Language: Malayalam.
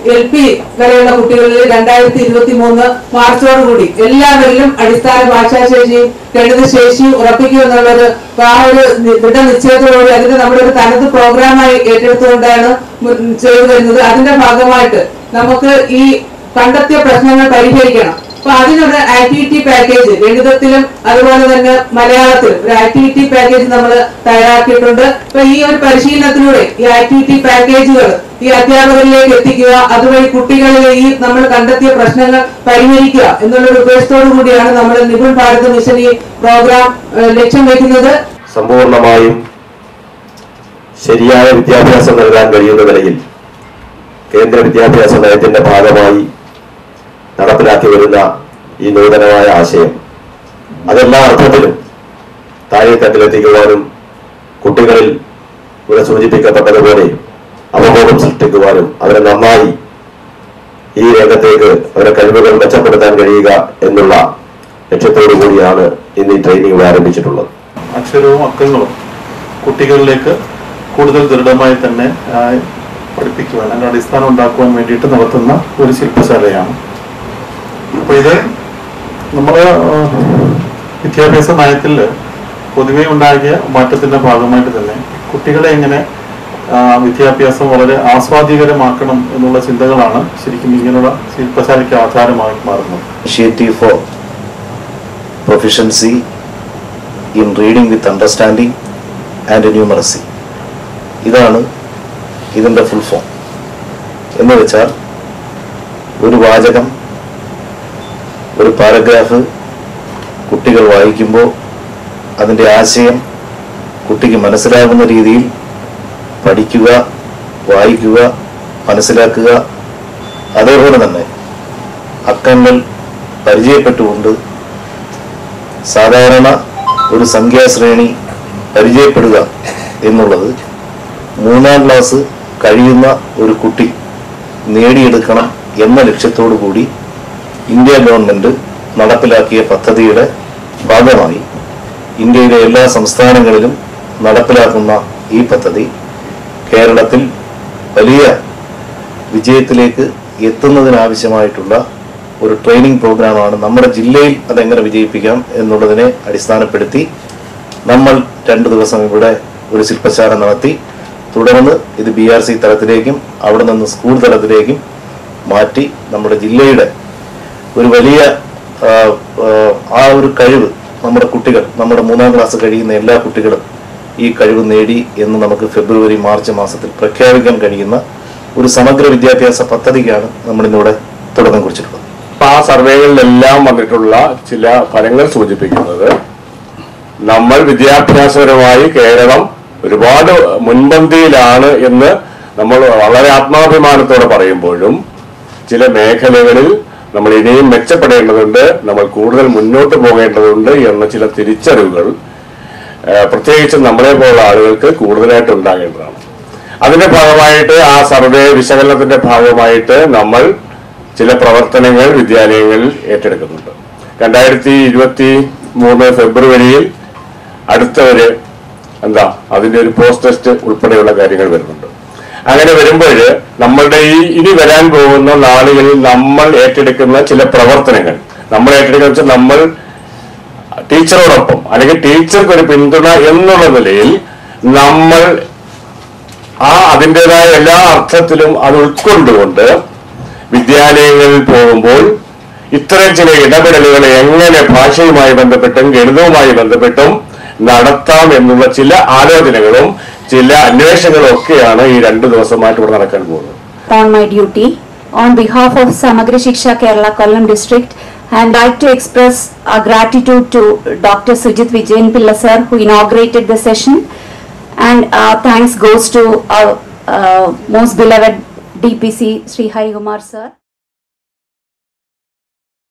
എൽ പി വരെയുള്ള കുട്ടികളിൽ രണ്ടായിരത്തി ഇരുപത്തി മൂന്ന് മാർച്ചോടുകൂടി എല്ലാവരിലും അടിസ്ഥാന ഭാഷാശേഷിയും ഗണിത ശേഷിയും ഉറപ്പിക്കുക എന്നുള്ളൊരു ആ ഒരു നി- ദൃഢനിശ്ചയത്തോടുകൂടി അതിന്റെ നമ്മുടെ ഒരു തനത് പ്രോഗ്രാമായി ഏറ്റെടുത്തുകൊണ്ടാണ് മുൻ- ചെയ്തു വരുന്നത് അതിന്റെ ഭാഗമായിട്ട് നമുക്ക് ഈ കണ്ടെത്തിയ പ്രശ്നങ്ങൾ പരിഹരിക്കണം അപ്പൊ അതിനൊരു ആക്ടിവിറ്റി പാക്കേജ് ഗണിതത്തിലും അതുപോലെ തന്നെ മലയാളത്തിലും ഒരു ആക്ടിവിറ്റി പാക്കേജ് നമ്മൾ തയ്യാറാക്കിയിട്ടുണ്ട് അപ്പൊ ഈ ഒരു പരിശീലനത്തിലൂടെ ഈ ആക്ടിവിറ്റി പാക്കേജുകൾ ഈ അധ്യാപകരിലേക്ക് എത്തിക്കുക അതുവഴി കുട്ടികളിലെ ഈ നമ്മൾ കണ്ടെത്തിയ പ്രശ്നങ്ങൾ പരിഹരിക്കുക എന്നുള്ള ഒരു ഉദ്ദേശത്തോടു കൂടിയാണ് നമ്മൾ നിപുൺ ഭാരത് മിഷൻ ഈ പ്രോഗ്രാം ഏഹ്, ലക്ഷ്യം വെക്കുന്നത് സമ്പൂർണമായും ശരിയായ വിദ്യാഭ്യാസം നൽകാൻ കഴിയുന്ന നിലയിൽ കേന്ദ്ര വിദ്യാഭ്യാസ നയത്തിന്റെ ഭാഗമായി നടപ്പിലാക്കി വരുന്ന ഈ നൂതനമായ ആശയം അതെല്ലാ അർത്ഥത്തിലും താഴെത്തട്ടിലെത്തിക്കുവാനും കുട്ടികളിൽ ഇവിടെ സൂചിപ്പിക്കപ്പെട്ടതുപോലെ അവബോധം സൃഷ്ടിക്കുവാനും അവരെ നന്നായി ഈ രംഗത്തേക്ക് അവരെ കഴിവുകൾ മെച്ചപ്പെടുത്താൻ കഴിയുക എന്നുള്ള ലക്ഷ്യത്തോടു കൂടിയാണ് ഇന്ന് ഈ ട്രെയിനിങ് ഇവിടെ ആരംഭിച്ചിട്ടുള്ളത് അക്ഷരവും അക്കങ്ങളും കുട്ടികളിലേക്ക് കൂടുതൽ ദൃഢമായി തന്നെ ആ, പഠിപ്പിക്കുവാൻ അതിന്റെ അടിസ്ഥാനം ഉണ്ടാക്കുവാൻ വേണ്ടിയിട്ട് നടത്തുന്ന ഒരു ശില്പശാലയാണ് അപ്പൊ ഇത് നമ്മുടെ ആ, വിദ്യാഭ്യാസ നയത്തിൽ പൊതുവെ ഉണ്ടാക്കിയ മാറ്റത്തിന്റെ ഭാഗമായിട്ട് തന്നെ കുട്ടികളെ എങ്ങനെ ആ, വിദ്യാഭ്യാസം വളരെ ആസ്വാദികരമാക്കണം എന്നുള്ള ചിന്തകളാണ് ശരിക്കും ഇങ്ങനെയുള്ള ശില്പശാലയ്ക്ക് ആധാരമായി മാറുന്നത് initiative for proficiency in reading with understanding and numeracy ഇതാണ് ഇതിൻ്റെ ഫുൾ ഫോം എന്ന് വെച്ചാൽ ഒരു വാചകം ഒരു പാരഗ്രാഫ് കുട്ടികൾ വായിക്കുമ്പോൾ അതിൻ്റെ ആശയം കുട്ടിക്ക് മനസ്സിലാകുന്ന രീതിയിൽ പഠിക്കുക വായിക്കുക മനസ്സിലാക്കുക അതേപോലെ തന്നെ അക്കങ്ങൾ പരിചയപ്പെട്ടുകൊണ്ട് സാധാരണ ഒരു സംഖ്യാശ്രേണി പരിചയപ്പെടുക എന്നുള്ളത് മൂന്നാം ക്ലാസ് കഴിയുന്ന ഒരു കുട്ടി നേടിയെടുക്കണം എന്ന ലക്ഷ്യത്തോടു കൂടി ഇന്ത്യ ഗവൺമെന്റ് നടപ്പിലാക്കിയ പദ്ധതിയുടെ ഭാഗമായി ഇന്ത്യയിലെ എല്ലാ സംസ്ഥാനങ്ങളിലും നടപ്പിലാക്കുന്ന ഈ പദ്ധതി കേരളത്തിൽ വലിയ വിജയത്തിലേക്ക് എത്തുന്നതിനാവശ്യമായിട്ടുള്ള ഒരു ട്രെയിനിങ് പ്രോഗ്രാമാണ് നമ്മുടെ ജില്ലയിൽ അതെങ്ങനെ വിജയിപ്പിക്കാം എന്നുള്ളതിനെ അടിസ്ഥാനപ്പെടുത്തി നമ്മൾ രണ്ട് ദിവസം ഇവിടെ ഒരു ശില്പശാല നടത്തി തുടർന്ന് ഇത് ബി ആർ സി തലത്തിലേക്കും അവിടെ നിന്ന് സ്കൂൾ തലത്തിലേക്കും മാറ്റി നമ്മുടെ ജില്ലയുടെ ഒരു വലിയ ആ, ആ, ആ ഒരു കഴിവ് നമ്മുടെ കുട്ടികൾ നമ്മുടെ മൂന്നാം ക്ലാസ് കഴിയുന്ന എല്ലാ കുട്ടികളും ഈ കഴിവ് നേടി എന്ന് നമുക്ക് ഫെബ്രുവരി മാർച്ച് മാസത്തിൽ പ്രഖ്യാപിക്കാൻ കഴിയുന്ന ഒരു സമഗ്ര വിദ്യാഭ്യാസ പദ്ധതിക്കാണ് നമ്മളിന്നിവിടെ തുടക്കം കുറിച്ചിട്ടുള്ളത് അപ്പൊ ആ സർവേകളിലെല്ലാം വന്നിട്ടുള്ള ചില ഫലങ്ങൾ സൂചിപ്പിക്കുന്നത് നമ്മൾ വിദ്യാഭ്യാസപരമായി കേരളം ഒരുപാട് മുൻപന്തിയിലാണ് എന്ന് നമ്മൾ വളരെ ആത്മാഭിമാനത്തോടെ പറയുമ്പോഴും ചില മേഖലകളിൽ നമ്മൾ ഇനിയും മെച്ചപ്പെടേണ്ടതുണ്ട് നമ്മൾ കൂടുതൽ മുന്നോട്ട് പോകേണ്ടതുണ്ട് എന്ന ചില തിരിച്ചറിവുകൾ ഏഹ്, പ്രത്യേകിച്ച് നമ്മളെ പോലുള്ള ആളുകൾക്ക് കൂടുതലായിട്ട് ഉണ്ടാകേണ്ടതാണ് അതിന്റെ ഭാഗമായിട്ട് ആ സർവേ വിശകലനത്തിന്റെ ഭാഗമായിട്ട് നമ്മൾ ചില പ്രവർത്തനങ്ങൾ വിദ്യാലയങ്ങളിൽ ഏറ്റെടുക്കുന്നുണ്ട് രണ്ടായിരത്തി ഇരുപത്തി മൂന്ന് ഫെബ്രുവരിയിൽ അടുത്ത ഒരു എന്താ അതിന്റെ ഒരു പോസ്റ്റ് ടെസ്റ്റ് ഉൾപ്പെടെയുള്ള കാര്യങ്ങൾ വരുന്നുണ്ട് അങ്ങനെ വരുമ്പോൾ നമ്മളുടെ ഈ ഇനി വരാൻ പോകുന്ന നാളുകളിൽ നമ്മൾ ഏറ്റെടുക്കുന്ന ചില പ്രവർത്തനങ്ങൾ നമ്മൾ ഏറ്റെടുക്കുന്ന വെച്ചാൽ നമ്മൾ ടീച്ചറോടൊപ്പം അല്ലെങ്കിൽ ടീച്ചർക്ക് ഒരു പിന്തുണ എന്നുള്ള നിലയിൽ നമ്മൾ ആ അതിൻ്റെതായ എല്ലാ അർത്ഥത്തിലും അത് ഉൾക്കൊണ്ടുകൊണ്ട് വിദ്യാലയങ്ങളിൽ പോകുമ്പോൾ ഇത്തരം ചില ഇടപെടലുകൾ എങ്ങനെ ഭാഷയുമായി ബന്ധപ്പെട്ടും ഗണിതവുമായി ബന്ധപ്പെട്ടും നടത്താം എന്നുള്ള ചില ആലോചനകളും ചില അന്വേഷണങ്ങളും ഒക്കെയാണ് ഈ രണ്ടു ദിവസമായിട്ട് ഇവിടെ നടക്കാൻ പോകുന്നത് on my duty. On behalf of Samagra Shiksha Kerala Kollam district, I would like to express our gratitude to Dr. Sujit Vijayan Pilla sir who inaugurated the session and uh, thanks goes to our uh, most beloved DPC Sri Hari Kumar sir.